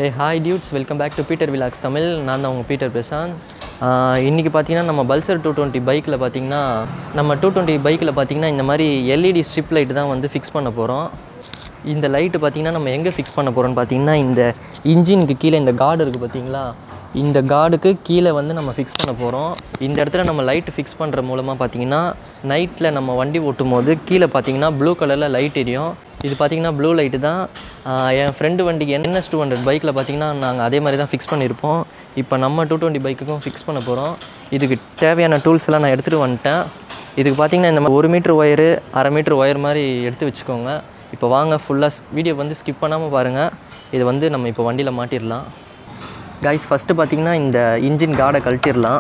hey hi dudes welcome back to Peter vlogs Tamil நான் தான் உங்கள் பீட்டர் பிரசாந்த் இன்றைக்கி பார்த்தீங்கன்னா நம்ம பல்சர் டூ டுவெண்ட்டி பைக்கில் பார்த்தீங்கன்னா நம்ம டூ டுவெண்ட்டி பைக்கில் பார்த்தீங்கன்னா இந்த மாதிரி எல்இடி ஸ்ட்ரிப் லைட் தான் வந்து ஃபிக்ஸ் பண்ண போகிறோம் இந்த லைட்டு பார்த்தீங்கன்னா நம்ம எங்கே ஃபிக்ஸ் பண்ண போகிறோம்னு பார்த்தீங்கன்னா இந்த இன்ஜினுக்கு கீழே இந்த கார்டு இருக்குது பார்த்தீங்களா இந்த கார்டுக்கு கீழே வந்து நம்ம ஃபிக்ஸ் பண்ண போகிறோம் இந்த இடத்துல நம்ம லைட் ஃபிக்ஸ் பண்ணுற மூலமாக பார்த்தீங்கன்னா நைட்டில் நம்ம வண்டி ஓட்டும் போது கீழே பார்த்தீங்கன்னா ப்ளூ கலரில் லைட் எரியும் இது பார்த்தீங்கன்னா ப்ளூ லைட்டு தான் ஆஹ் என் ஃப்ரெண்டு வண்டிக்கு என்எஸ் டூ ஹண்ட்ரட் பைக்கில் பார்த்தீங்கன்னா நாங்கள் அதே மாதிரி தான் ஃபிக்ஸ் பண்ணியிருப்போம் இப்போ நம்ம டூ டுவெண்ட்டி பைக்குக்கும் ஃபிக்ஸ் பண்ண போகிறோம் இதுக்கு தேவையான டூல்ஸ் எல்லாம் நான் எடுத்துகிட்டு வந்துட்டேன் இதுக்கு பார்த்தீங்கன்னா இந்த மாதிரி ஒரு மீட்ரு ஒயரு அரை மீட்ரு ஒயர் மாதிரி எடுத்து வச்சுக்கோங்க இப்போ வாங்க ஃபுல்லாக வீடியோ வந்து ஸ்கிப் பண்ணாமல் பாருங்கள் இது வந்து நம்ம இப்போ வண்டியில் மாட்டிடலாம் கைஸ் ஃபஸ்ட்டு பார்த்தீங்கன்னா இந்த இன்ஜின் கார்டை கழட்டிடலாம்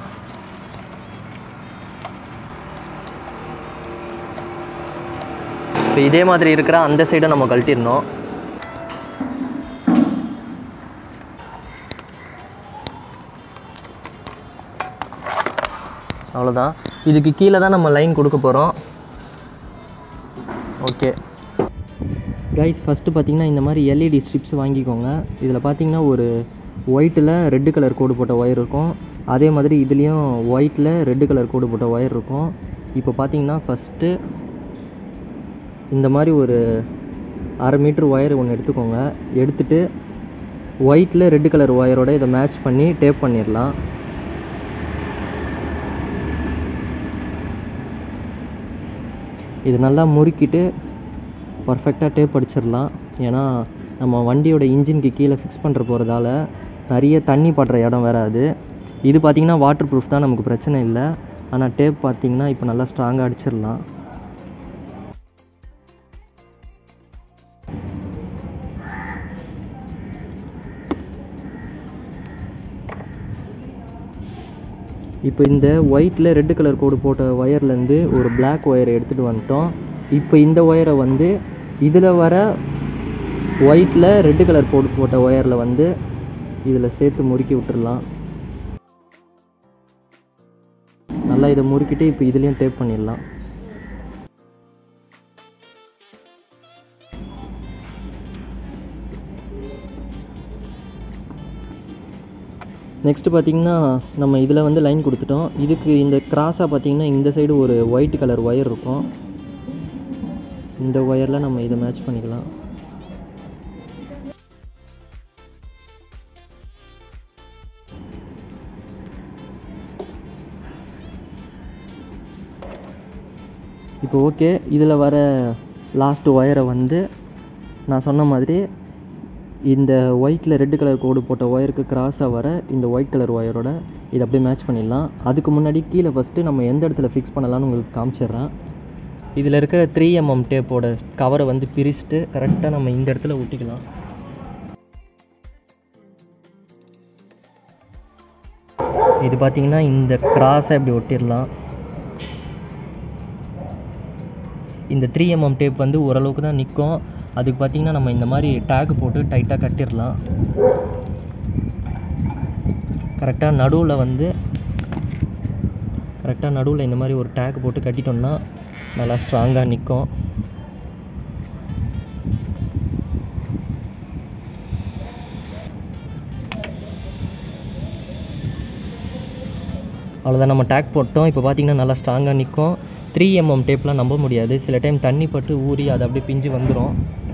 இப்போ இதே மாதிரி இருக்கிற அந்த சைடை நம்ம கழட்டிடணும் அவ்வளோதான் இதுக்கு கீழே தான் நம்ம லைன் கொடுக்க போகிறோம் ஓகே கைஸ் ஃபஸ்ட்டு பார்த்தீங்கன்னா இந்த மாதிரி எல்இடி ஸ்ட்ரிப்ஸ் வாங்கிக்கோங்க இதில் பார்த்தீங்கன்னா ஒரு ஒயிட்டில் ரெட்டு கலர் கோடு போட்ட ஒயர் இருக்கும் அதே மாதிரி இதுலேயும் ஒயிட்டில் ரெட்டு கலர் கோடு போட்ட ஒயர் இருக்கும் இப்போ பார்த்தீங்கன்னா ஃபஸ்ட்டு இந்த மாதிரி ஒரு அரை மீட்ரு ஒயர் ஒன்று எடுத்துக்கோங்க எடுத்துட்டு ஒயிட்டில் ரெட்டு கலர் ஒயரோட இதை மேட்ச் பண்ணி டேப் பண்ணிடலாம் இது நல்லா முறுக்கிட்டு பர்ஃபெக்டாக டேப் அடிச்சிடலாம் ஏன்னா நம்ம வண்டியோட இன்ஜினுக்கு கீழே ஃபிக்ஸ் பண்ணுற போகிறதால நிறைய தண்ணி படுற இடம் வராது இது பார்த்திங்கன்னா வாட்டர் ப்ரூஃப் தான் நமக்கு பிரச்சனை இல்லை ஆனால் டேப் பார்த்திங்கன்னா இப்போ நல்லா ஸ்ட்ராங்காக அடிச்சிடலாம் இப்போ இந்த ஒயிட்டில் ரெட்டு கலர் கோடு போட்ட ஒயர்லேருந்து ஒரு Black ஒயரை எடுத்துகிட்டு வந்துட்டோம் இப்போ இந்த ஒயரை வந்து இதில் வர ஒயிட்டில் ரெட்டு கலர் கோடு போட்ட ஒயரில் வந்து இதில் சேர்த்து முறுக்கி விட்டுறலாம் நல்லா இதை முறுக்கிட்டு இப்போ இதுலேயும் டேப் பண்ணிடலாம் நெக்ஸ்ட்டு பார்த்தீங்கன்னா நம்ம இதில் வந்து லைன் கொடுத்துட்டோம் இதுக்கு இந்த கிராஸாக பார்த்தீங்கன்னா இந்த சைடு ஒரு ஒயிட் கலர் ஒயர் இருக்கும் இந்த ஒயரில் நம்ம இதை மேட்ச் பண்ணிக்கலாம் இப்போ ஓகே இதில் வர லாஸ்ட் ஒயரை வந்து நான் சொன்ன மாதிரி இந்த ஒயிட்டில் ரெட்டு கலர் கோடு போட்ட ஒயருக்கு கிராஸாக வர இந்த ஒயிட் கலர் ஒயரோட இதை அப்படியே மேட்ச் பண்ணிடலாம் அதுக்கு முன்னாடி கீழே ஃபஸ்ட்டு நம்ம எந்த இடத்துல ஃபிக்ஸ் பண்ணலாம்னு உங்களுக்கு காமிச்சிடுறேன் இதில் இருக்கிற த்ரீ எம்எம் டேப்போட கவரை வந்து பிரிச்சுட்டு கரெக்டாக நம்ம இந்த இடத்துல ஒட்டிக்கலாம் இது பார்த்தீங்கன்னா இந்த கிராஸை இப்படி ஒட்டிடலாம் இந்த த்ரீ எம்எம் டேப் வந்து ஓரளவுக்கு தான் நிற்கும் அதுக்கு பார்த்தீங்கன்னா நம்ம இந்த மாதிரி டேக் போட்டு டைட்டாக கட்டிடலாம் கரெக்டாக நடுவில் வந்து கரெக்டாக நடுவில் இந்த மாதிரி ஒரு டேக் போட்டு கட்டிட்டோம்னா நல்லா ஸ்ட்ராங்காக நிற்கும் அவ்வளோதான் நம்ம டேக் போட்டோம் இப்போ பார்த்தீங்கன்னா நல்லா ஸ்ட்ராங்காக நிற்கும் த்ரீ எம்எம் டேப்லாம் நம்ப முடியாது சில டைம் தண்ணி பட்டு ஊறி அது அப்படியே பிஞ்சு வந்துடும்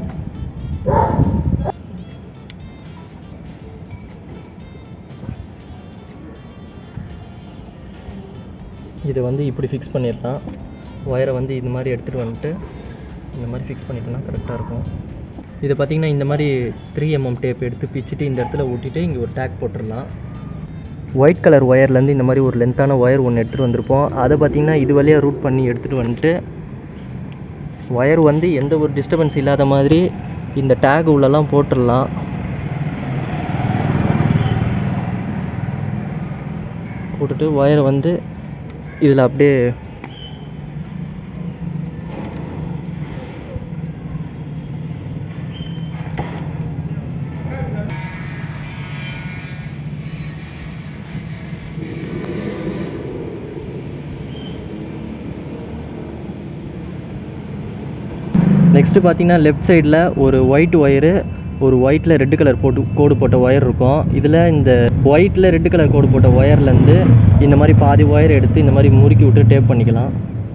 இதை வந்து இப்படி ஃபிக்ஸ் பண்ணிடலாம் ஒயரை வந்து இது மாதிரி எடுத்துகிட்டு வந்துட்டு இந்த மாதிரி ஃபிக்ஸ் பண்ணிட்டோம்னா கரெக்டாக இருக்கும் இதை பார்த்திங்கன்னா இந்த மாதிரி த்ரீ எம்எம் டேப் எடுத்து பிச்சுட்டு இந்த இடத்துல ஊட்டிட்டு இங்கே ஒரு டேக் போட்டுடலாம் ஒயிட் கலர் ஒயர்லேருந்து இந்த மாதிரி ஒரு லென்த்தான ஒயர் ஒன்று எடுத்துகிட்டு வந்திருப்போம் அதை பார்த்திங்கன்னா இது வழியாக ரூட் பண்ணி எடுத்துகிட்டு வந்துட்டு ஒயர் வந்து எந்த ஒரு டிஸ்டர்பன்ஸ் இல்லாத மாதிரி இந்த டேக் உள்ளெல்லாம் போட்டுடலாம் போட்டுட்டு ஒயரை வந்து இதில் அப்படியே நெக்ஸ்ட்டு பார்த்தீங்கன்னா லெஃப்ட் சைடில் ஒரு ஒயிட் ஒயரு ஒரு ஒயிட்டில் ரெட் கலர் போட்டு கோடு போட்ட ஒயர் இருக்கும் இதில் இந்த ஒயிட்டில் ரெட் கலர் கோடு போட்ட ஒயர்லேருந்து இந்த மாதிரி பாதி ஒயர் எடுத்து இந்த மாதிரி முறுக்கி விட்டு டேப் பண்ணிக்கலாம்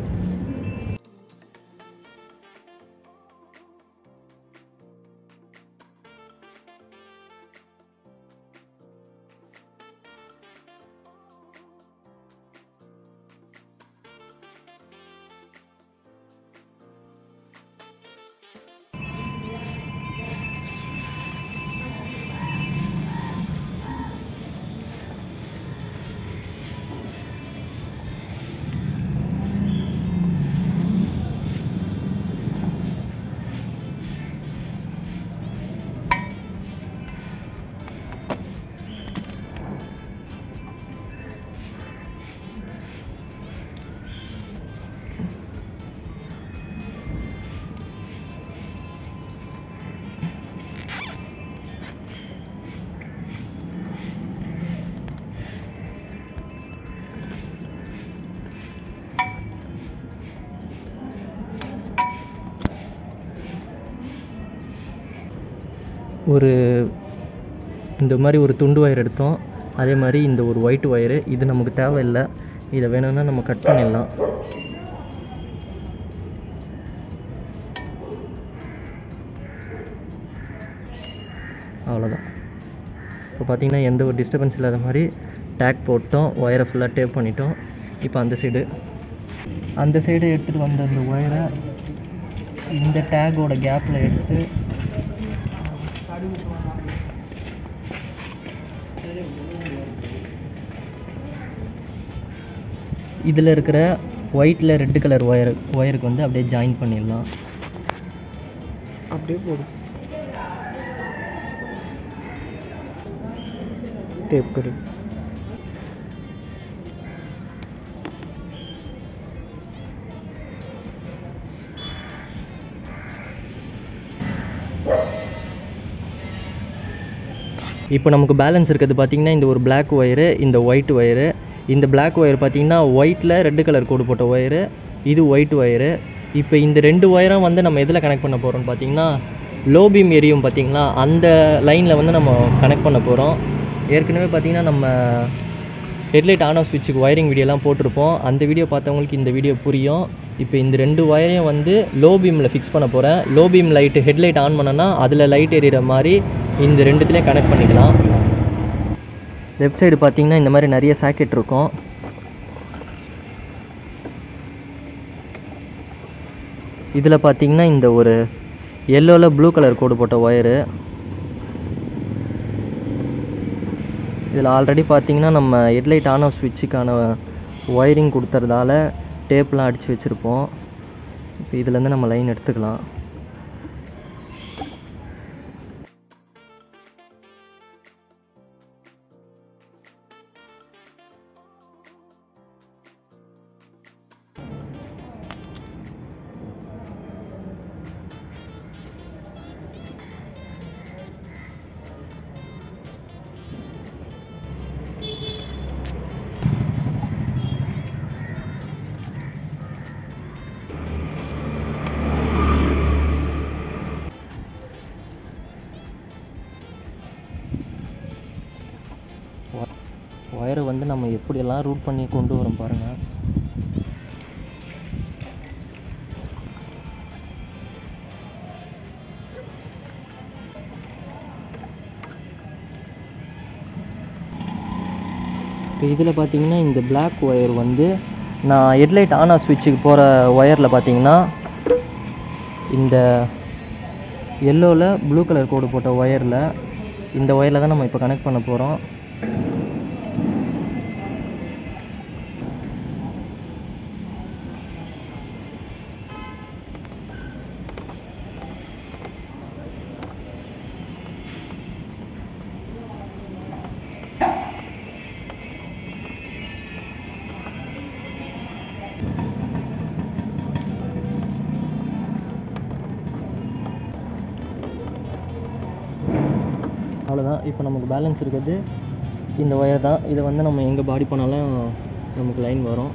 ஒரு இந்த மாதிரி ஒரு துண்டு ஒயர் எடுத்தோம் அதே மாதிரி இந்த ஒரு ஒயிட் ஒயரு இது நமக்கு தேவையில்லை இதை வேணும்னா நம்ம கட் பண்ணிடலாம் அவ்வளோதான் இப்போ பார்த்தீங்கன்னா எந்த ஒரு டிஸ்டர்பன்ஸ் இல்லாத மாதிரி டேக் போட்டோம் ஒயரை ஃபுல்லாக டேப் பண்ணிட்டோம் இப்போ அந்த சைடு அந்த சைடு எடுத்துகிட்டு வந்த அந்த ஒயரை இந்த டேக்கோட கேப்பில் எடுத்து இதில் இருக்கிற ஒயிட்டில் ரெட் கலர் ஒயர் ஒயருக்கு வந்து அப்படியே ஜாயின் பண்ணிடலாம் அப்படியே போடு டேப் கரு இப்போ நமக்கு பேலன்ஸ் இருக்கிறது பார்த்தீங்கன்னா இந்த ஒரு Black ஒயரு இந்த ஒயிட் ஒயரு இந்த Black ஒயர் பார்த்தீங்கன்னா ஒயிட்டில் ரெட் கலர் கோடு போட்ட ஒயரு இது ஒயிட் ஒயரு இப்போ இந்த ரெண்டு ஒயரும் வந்து நம்ம எதில் கனெக்ட் பண்ண போகிறோம்னு பார்த்தீங்கன்னா லோ பீம் எரியும் பார்த்தீங்களா அந்த லைனில் வந்து நம்ம கனெக்ட் பண்ண போகிறோம் ஏற்கனவே பார்த்தீங்கன்னா நம்ம ஹெட்லைட் ஆன் ஆஃப் ஸ்விட்சுக்கு ஒயரிங் வீடியோலாம் போட்டிருப்போம் அந்த வீடியோ பார்த்தவங்களுக்கு இந்த வீடியோ புரியும் இப்போ இந்த ரெண்டு ஒயரையும் வந்து லோ பீமில் ஃபிக்ஸ் பண்ண போகிறேன் low beam light headlight on பண்ணனா அதில் லைட் எரியிற மாதிரி இந்த ரெண்டுத்துலேயும் கனெக்ட் பண்ணிக்கலாம் லெஃப்ட் சைடு பார்த்தீங்கன்னா இந்த மாதிரி நிறைய சாக்கெட் இருக்கும் இதில் பார்த்தீங்கன்னா இந்த ஒரு எல்லோவில் ப்ளூ கலர் கோடு போட்ட ஒயரு இதில் ஆல்ரெடி பார்த்தீங்கன்னா நம்ம ஹெட்லைட் ஆன் ஆஃப் ஸ்விட்சுக்கான ஒயரிங் கொடுத்துறதால டேப்லாம் அடித்து வச்சுருப்போம் இப்போ இதுலேருந்து நம்ம லைன் எடுத்துக்கலாம் ஒயரை வந்து நம்ம எப்படியெல்லாம் ரூட் பண்ணி கொண்டு வரோம் பாருங்கள் இப்போ இதில் பார்த்தீங்கன்னா இந்த Black ஒயர் வந்து நான் ஹெட்லைட் ஆன் ஆஃப் ஸ்விட்சுக்கு போகிற ஒயரில் பார்த்தீங்கன்னா இந்த எல்லோவில் ப்ளூ கலர் கோடு போட்ட ஒயரில் இந்த ஒயரில் தான் நம்ம இப்போ கனெக்ட் பண்ண போகிறோம் அவ்வளோதான் இப்போ நமக்கு பேலன்ஸ் இருக்கிறது இந்த ஒயர் தான் இதை வந்து நம்ம எங்கே பாடி பண்ணாலும் நமக்கு லைன் வரும்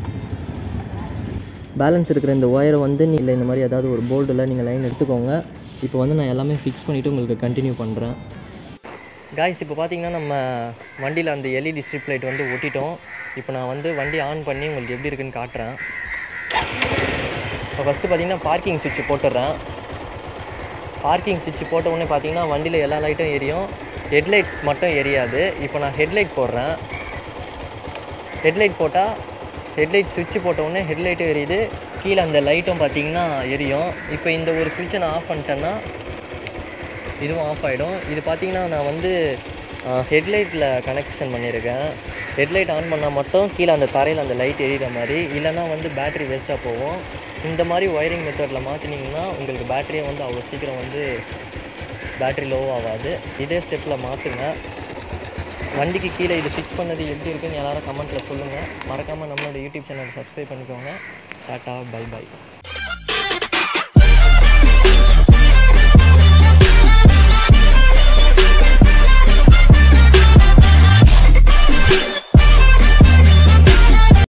பேலன்ஸ் இருக்கிற இந்த ஒயரை வந்து நீங்கள் இந்த மாதிரி ஏதாவது ஒரு போல்டில் நீங்கள் லைன் எடுத்துக்கோங்க இப்போ வந்து நான் எல்லாமே ஃபிக்ஸ் பண்ணிவிட்டு உங்களுக்கு கண்டினியூ பண்ணுறேன் காய்ஸ் இப்போ பார்த்தீங்கன்னா நம்ம வண்டியில் அந்த எல்இடி ஸ்ட்ரிப் லைட் வந்து ஒட்டிட்டோம் இப்போ நான் வந்து வண்டி ஆன் பண்ணி உங்களுக்கு எப்படி இருக்குன்னு காட்டுறேன் இப்போ ஃபஸ்ட்டு பார்த்தீங்கன்னா பார்க்கிங் சுவிட்ச் போட்டுடுறேன் பார்க்கிங் சுவிட்ச் போட்ட உடனே பார்த்தீங்கன்னா வண்டியில் எல்லா லைட்டும் எரியும் ஹெட்லைட் மட்டும் எரியாது இப்போ நான் ஹெட்லைட் போடுறேன் ஹெட்லைட் போட்டால் ஹெட்லைட் சுவிட்ச் போட்ட உடனே ஹெட்லைட்டும் எரியுது கீழே அந்த லைட்டும் பார்த்தீங்கன்னா எரியும் இப்போ இந்த ஒரு சுவிட்சை நான் ஆஃப் பண்ணிட்டேன்னா இதுவும் ஆஃப் ஆகிடும் இது பார்த்தீங்கன்னா நான் வந்து ஹெட்லைட்டில் கனெக்ஷன் பண்ணியிருக்கேன் ஹெட்லைட் ஆன் பண்ணால் மட்டும் கீழே அந்த தரையில் அந்த லைட் எரியிற மாதிரி இல்லைன்னா வந்து பேட்டரி வேஸ்ட்டாக போகும் இந்த மாதிரி ஒயரிங் மெத்தடில் மாற்றினீங்கன்னா உங்களுக்கு பேட்டரியை வந்து அவ்வளோ சீக்கிரம் வந்து பேட்டரி லோ ஆகாது இதே ஸ்டெப்பில் மாற்றுங்க வண்டிக்கு கீழே இது ஃபிக்ஸ் பண்ணது எப்படி இருக்குன்னு எல்லாரும் கமெண்ட்டில் சொல்லுங்கள் மறக்காமல் நம்மளோட யூடியூப் சேனல் சப்ஸ்கிரைப் பண்ணிக்கோங்க டாட்டா பை பை